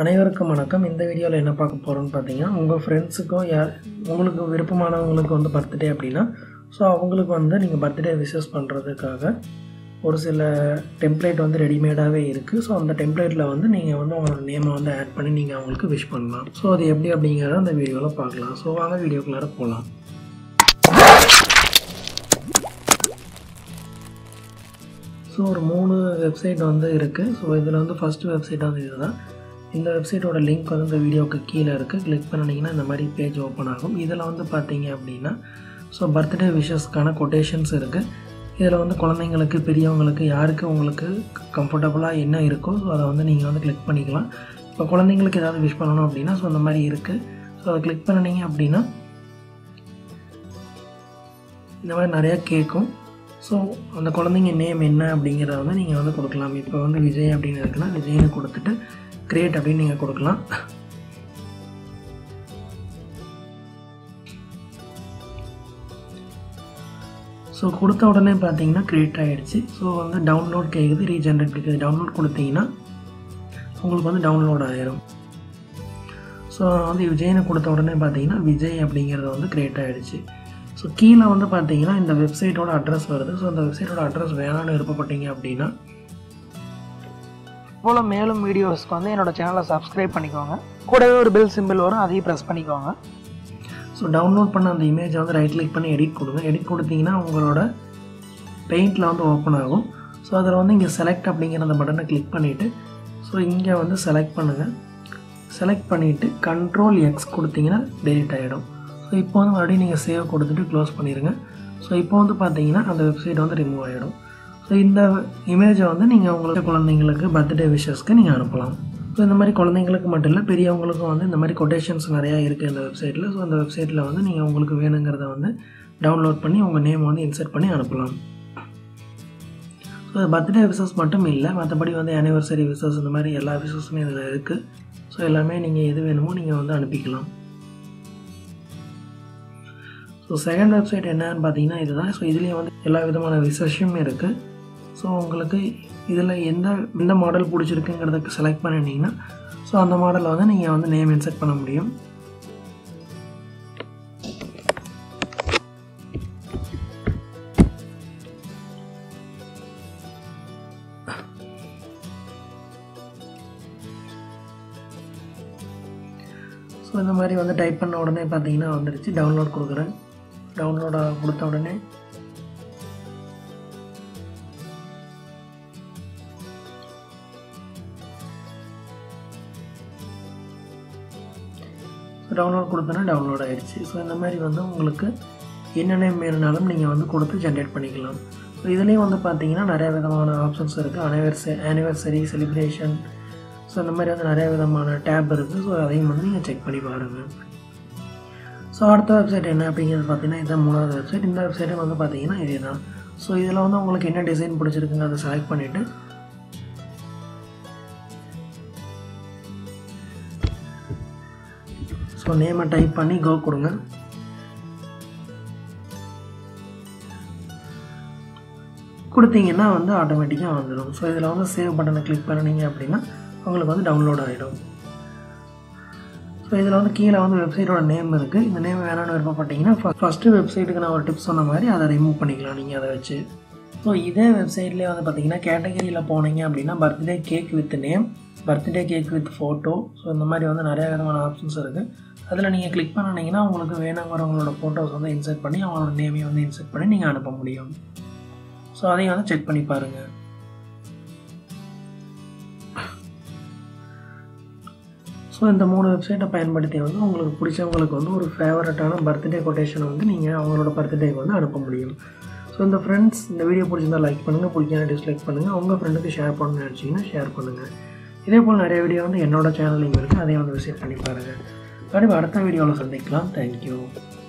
அனைவருக்கும் வணக்கம் இந்த வீடியோவில் என்ன பார்க்க போகிறோம்னு பார்த்தீங்கன்னா உங்கள் ஃப்ரெண்ட்ஸுக்கோ யார் உங்களுக்கு விருப்பமானவங்களுக்கு வந்து பர்த்டே அப்படின்னா ஸோ அவங்களுக்கு வந்து நீங்கள் பர்த்டே விஷஸ் பண்ணுறதுக்காக ஒரு சில டெம்ப்ளேட் வந்து ரெடிமேடாகவே இருக்குது ஸோ அந்த டெம்ப்ளேட்டில் வந்து நீங்கள் வந்து உங்களோட நேமை வந்து ஆட் பண்ணி நீங்கள் அவங்களுக்கு விஷ் பண்ணலாம் ஸோ அது எப்படி அப்படிங்கிறத அந்த வீடியோவில் பார்க்கலாம் ஸோ வாங்க வீடியோக்குள்ளார போகலாம் ஸோ ஒரு மூணு வெப்சைட் வந்து இருக்குது ஸோ இதில் வந்து ஃபஸ்ட்டு வெப்சைட் வந்து இதுதான் இந்த வெப்சைட்டோட லிங்க் வந்து இந்த வீடியோவுக்கு கீழே இருக்குது கிளிக் பண்ணிங்கன்னா இந்த மாதிரி பேஜ் ஓப்பன் ஆகும் இதில் வந்து பார்த்தீங்க அப்படின்னா ஸோ பர்த்டே விஷஸ்க்கான கொட்டேஷன்ஸ் இருக்குது இதில் வந்து குழந்தைங்களுக்கு பெரியவங்களுக்கு யாருக்கு உங்களுக்கு கம்ஃபர்டபுளாக என்ன இருக்கோ ஸோ அதை வந்து நீங்கள் வந்து கிளிக் பண்ணிக்கலாம் இப்போ குழந்தைங்களுக்கு ஏதாவது விஷ் பண்ணணும் அப்படின்னா ஸோ அந்த மாதிரி இருக்குது ஸோ அதை கிளிக் பண்ணினீங்க அப்படின்னா இந்த மாதிரி நிறையா கேட்கும் ஸோ அந்த குழந்தைங்க நேம் என்ன அப்படிங்கிறத வந்து நீங்கள் வந்து கொடுக்கலாம் இப்போ வந்து விஜய் அப்படின்னு இருக்குன்னா விஜய்னு கொடுத்துட்டு கிரியேட் அப்படின்னு நீங்கள் கொடுக்கலாம் ஸோ கொடுத்த உடனே பார்த்தீங்கன்னா க்ரியேட் ஆகிடுச்சு ஸோ வந்து டவுன்லோட் கேட்குது ரீஜென்ரேட் கேட்குது டவுன்லோட் கொடுத்தீங்கன்னா உங்களுக்கு வந்து டவுன்லோட் ஆயிரும் ஸோ வந்து விஜய்னு கொடுத்த உடனே பார்த்தீங்கன்னா விஜய் அப்படிங்கிறது வந்து க்ரியேட் ஆகிடுச்சு ஸோ கீழே வந்து பார்த்தீங்கன்னா இந்த வெப்சைட்டோட அட்ரஸ் வருது ஸோ அந்த வெப்சைட்டோட அட்ரஸ் வேணான்னு விருப்பப்பட்டீங்க அப்படின்னா போல் மேலும் வீடியோஸ்க்கு வந்து என்னோடய சேனலை சப்ஸ்கிரைப் பண்ணிக்கோங்க கூடவே ஒரு பெல் சிம்பிள் வரும் அதையும் ப்ரெஸ் பண்ணிக்கோங்க ஸோ டவுன்லோட் பண்ண அந்த இமேஜை வந்து ரைட் கிளிக் பண்ணி எடிட் கொடுங்க எடிட் கொடுத்தீங்கன்னா உங்களோட பெயிண்டில் வந்து ஓப்பன் ஆகும் ஸோ அதில் வந்து இங்கே செலக்ட் அப்படிங்கிற அந்த பட்டனை கிளிக் பண்ணிவிட்டு ஸோ இங்கே வந்து செலக்ட் பண்ணுங்கள் செலக்ட் பண்ணிவிட்டு கண்ட்ரோல் எக்ஸ் கொடுத்தீங்கன்னா டெலிட் ஆகிடும் ஸோ இப்போ வந்து மறுபடியும் நீங்கள் சேவ் கொடுத்துட்டு க்ளோஸ் பண்ணிடுங்க ஸோ இப்போ வந்து பார்த்தீங்கன்னா அந்த வெப்சைட் வந்து ரிமூவ் ஆகிடும் ஸோ இந்த இமேஜை வந்து நீங்கள் உங்களுக்கு குழந்தைங்களுக்கு பர்த்டே விஷஸ்க்கு நீங்கள் அனுப்பலாம் ஸோ இந்த மாதிரி குழந்தைங்களுக்கு மட்டும் இல்லை பெரியவங்களுக்கும் வந்து இந்த மாதிரி கொட்டேஷன்ஸ் நிறையா இருக்குது இந்த வெப்சைட்டில் ஸோ அந்த வெப்சைட்டில் வந்து நீங்கள் உங்களுக்கு வேணுங்கிறத வந்து டவுன்லோட் பண்ணி உங்கள் நேம் வந்து இன்சர்ட் பண்ணி அனுப்பலாம் ஸோ பர்த்டே விசஸ் மட்டும் இல்லை மற்றபடி வந்து ஆனிவர்சரி விசஸ் இந்த மாதிரி எல்லா விசஸுமே இதில் இருக்குது ஸோ எல்லாமே நீங்கள் எது வேணுமோ நீங்கள் வந்து அனுப்பிக்கலாம் ஸோ செகண்ட் வெப்சைட் என்னன்னு பார்த்தீங்கன்னா இதுதான் ஸோ இதுலேயே வந்து எல்லா விதமான விசேஷமும் இருக்குது ஸோ உங்களுக்கு இதில் எந்த எந்த மாடல் பிடிச்சிருக்குங்கிறதுக்கு செலக்ட் பண்ணிட்டீங்கன்னா ஸோ அந்த மாடலில் வந்து நீங்கள் வந்து நேம் இன்செர்ட் பண்ண முடியும் ஸோ இந்த மாதிரி வந்து டைப் பண்ண உடனே பார்த்தீங்கன்னா வந்துடுச்சு டவுன்லோட் கொடுக்குறேன் டவுன்லோட் கொடுத்த உடனே டவுன்லோட் கொடுத்தோன்னா டவுன்லோட் ஆகிடுச்சு ஸோ இந்த மாதிரி வந்து உங்களுக்கு என்னென்ன வேணுனாலும் நீங்கள் வந்து கொடுத்து ஜென்ரேட் பண்ணிக்கலாம் ஸோ இதுலேயும் வந்து பார்த்தீங்கன்னா நிறைய விதமான ஆப்ஷன்ஸ் இருக்குது அனிவர்சரி ஆனிவர்சரி செலிப்ரேஷன் ஸோ இந்த மாதிரி வந்து நிறைய விதமான டேப் இருக்குது ஸோ அதையும் வந்து நீங்கள் செக் பண்ணி பாருங்கள் ஸோ அடுத்த வெப்சைட் என்ன அப்படிங்கிறது பார்த்தீங்கன்னா இதுதான் மூணாவது வெப்சைட் இந்த வெப்சைட்டும் வந்து பார்த்தீங்கன்னா இதே தான் ஸோ இதில் வந்து உங்களுக்கு என்ன டிசைன் பிடிச்சிருக்குங்க அதை செலக்ட் பண்ணிவிட்டு ஸோ நேமை டைப் பண்ணி கோ கொடுங்க கொடுத்தீங்கன்னா வந்து ஆட்டோமேட்டிக்காக வந்துடும் ஸோ இதில் வந்து சேவ் பட்டனை கிளிக் பண்ணினீங்க அப்படின்னா உங்களுக்கு வந்து டவுன்லோட் ஆகிடும் ஸோ இதில் வந்து கீழே வந்து வெப்சைட்டோட நேம் இருக்குது இந்த நேம் வேணாம்னு விருப்பப்பட்டீங்கன்னா ஃபஸ்ட்டு வெப்சைட்டுக்கு நான் ஒரு டிப்ஸ் சொன்ன மாதிரி அதை ரிமூவ் பண்ணிக்கலாம் நீங்கள் அதை வச்சு ஸோ இதே வெப்சைட்லேயே வந்து பார்த்தீங்கன்னா கேட்டகரியில் போனீங்க அப்படின்னா birthday cake with name birthday cake with photo so இந்த மாதிரி வந்து நிறைய விதமான ஆப்ஷன்ஸ் இருக்குது அதில் நீங்கள் கிளிக் பண்ணினீங்கன்னா உங்களுக்கு வேணுங்கிறவங்களோட ஃபோட்டோஸ் வந்து இன்சர்ட் பண்ணி அவங்களோட நேமையும் வந்து இன்சர்ட் பண்ணி நீங்கள் அனுப்ப முடியும் ஸோ அதையும் வந்து செக் பண்ணி பாருங்கள் ஸோ இந்த மூணு வெப்சைட்டை பயன்படுத்தி வந்து உங்களுக்கு பிடிச்சவங்களுக்கு வந்து ஒரு ஃபேவரட்டான பர்த்டே கொட்டேஷனை வந்து நீங்கள் அவங்களோட பர்த்டேக்கு வந்து அனுப்ப முடியும் ஸோ இந்த ஃப்ரெண்ட்ஸ் இந்த வீடியோ பிடிச்சிருந்தா லைக் பண்ணுங்கள் பிடிக்காத டிஸ்லைக் பண்ணுங்கள் உங்கள் ஃப்ரெண்டுக்கு ஷேர் பண்ணணும்னு நினச்சிங்கன்னா ஷேர் பண்ணுங்கள் இதே போல் நிறைய வீடியோ வந்து என்னோட சேனல்லையும் இருக்குது அதையும் வந்து விசிட் பண்ணி பாருங்கள் கண்டிப்பாக அடுத்த வீடியோவில் சந்திக்கலாம் தேங்க்யூ